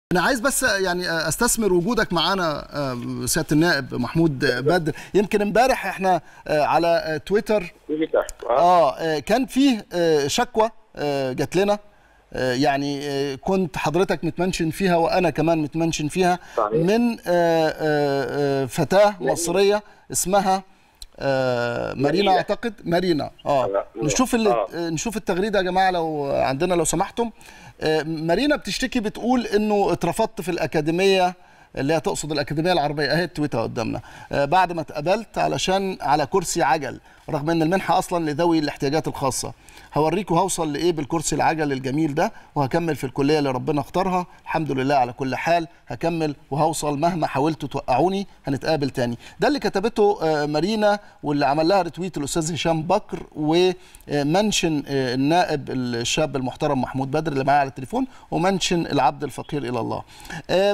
انا عايز بس يعني استثمر وجودك معانا سياده النائب محمود بدر يمكن امبارح احنا على تويتر اه كان فيه شكوى جات لنا يعني كنت حضرتك متمنشن فيها وانا كمان متمنشن فيها صحيح. من فتاه مصريه اسمها مارينا مارينا. اعتقد مارينا اه لا، نشوف اللي آه. نشوف التغريده يا جماعه لو عندنا لو سمحتم آه، مارينا بتشتكي بتقول انه اترفضت في الاكاديميه اللي هي تقصد الاكاديميه العربيه اهي التويتر قدامنا آه، بعد ما اتقبلت علشان على كرسي عجل رغم ان المنحه اصلا لذوي الاحتياجات الخاصه هوريكم هوصل لايه بالكرسي العجل الجميل ده وهكمل في الكليه اللي ربنا اختارها الحمد لله على كل حال هكمل وهوصل مهما حاولتوا توقعوني هنتقابل تاني ده اللي كتبته آه، مارينا واللي عمل لها ريتويت الاستاذ هشام بكر ومنشن آه، النائب الشاب المحترم محمود بدر اللي معايا على التليفون ومنشن العبد الفقير الى الله آه،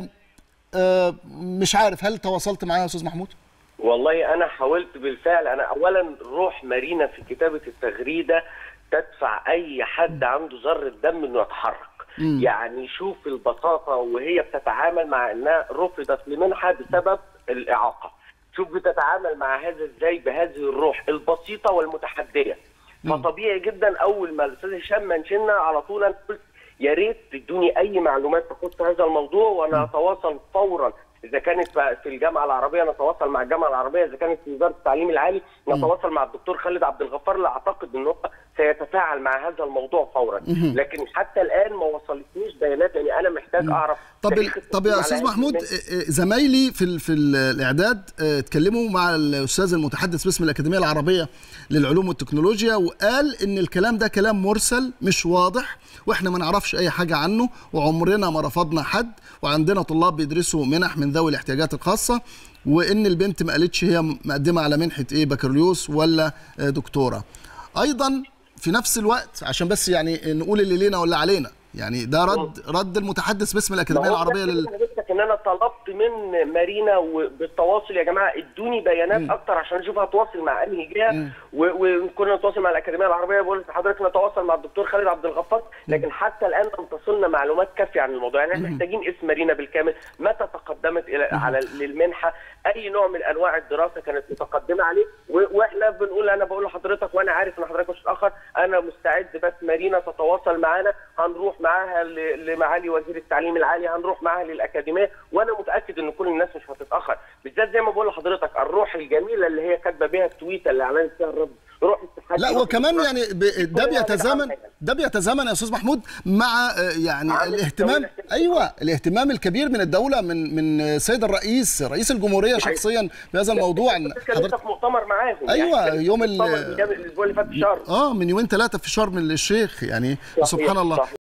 آه، مش عارف هل تواصلت معايا يا استاذ محمود والله انا حاولت بالفعل انا اولا روح مارينا في كتابه التغريده تدفع اي حد عنده ذره دم انه يتحرك مم. يعني شوف البساطه وهي بتتعامل مع انها رفضت لمنحه بسبب الاعاقه شوف بتتعامل مع هذا ازاي بهذه الروح البسيطه والمتحديه فطبيعي جدا اول ما الاستاذ هشام منشنا على طول انا قلت يا ريت تدوني اي معلومات تخص هذا الموضوع وانا اتواصل فورا اذا كانت في الجامعه العربيه نتواصل مع الجامعه العربيه اذا كانت في وزاره التعليم العالي نتواصل مع الدكتور خالد عبد الغفار اللي اعتقد ان هو سيتفاعل مع هذا الموضوع فورا لكن حتى الان ما وصلتنيش بيانات يعني انا محتاج اعرف طب تاريخ ال- طب يا التصميم استاذ على محمود هذه آه، آه، زمايلي في ال- في ال- الاعداد آه، اتكلموا مع الاستاذ المتحدث باسم الاكاديميه العربيه للعلوم والتكنولوجيا وقال ان الكلام ده كلام مرسل مش واضح واحنا ما نعرفش اي حاجه عنه وعمرنا ما رفضنا حد وعندنا طلاب بيدرسوا منح من ذوي الاحتياجات الخاصه وان البنت ما قالتش هي مقدمه على منحه ايه بكالوريوس ولا آه، دكتوره ايضا في نفس الوقت عشان بس يعني نقول اللي لينا ولا علينا يعني ده رد رد المتحدث باسم الاكاديميه ما هو العربيه ده لل... حضرتك ان انا طلبت من مارينا وبالتواصل يا جماعه ادوني بيانات اكتر عشان اشوف هتواصل مع انهي جهه و- وكنا نتواصل مع الاكاديميه العربيه بقول لحضرتك نتواصل مع الدكتور خالد عبد الغفار لكن حتى الان لم تصلنا معلومات كافيه عن الموضوع يعني احنا محتاجين اسم مارينا بالكامل متى تقدمت الى على للمنحه اي نوع من انواع الدراسه كانت متقدمه عليه و- واحنا بنقول انا بقول لحضرتك وانا عارف ان حضرتك مش متاخر انا مستعد بس مارينا تتواصل معانا هنروح معاها ل- لمعالي وزير التعليم العالي هنروح معاها للاكاديميه وانا متاكد ان كل الناس مش هتتاخر بالذات زي ما بقول لحضرتك الروح الجميله اللي هي كاتبه بيها التويته اللي اعلنت فيها الرب روح التحدي لا روح وكمان الإصرار. يعني ب... ده كل واحد بيتزامن عمل حاجة. ده بيتزامن يا استاذ محمود مع آه، يعني مع الاهتمام الاهتمام. ايوه الاهتمام الكبير من الدوله من من سيد الرئيس رئيس الجمهوريه شخصيا بهذا الموضوع ان كنت لسه في مؤتمر معاهم أيوة، كان يوم مؤتمر ال- من جاب- الاسبوع اللي فات في شرم اه من يومين ثلاثه في شرم الشيخ يعني صحيح، سبحان الله صحيح.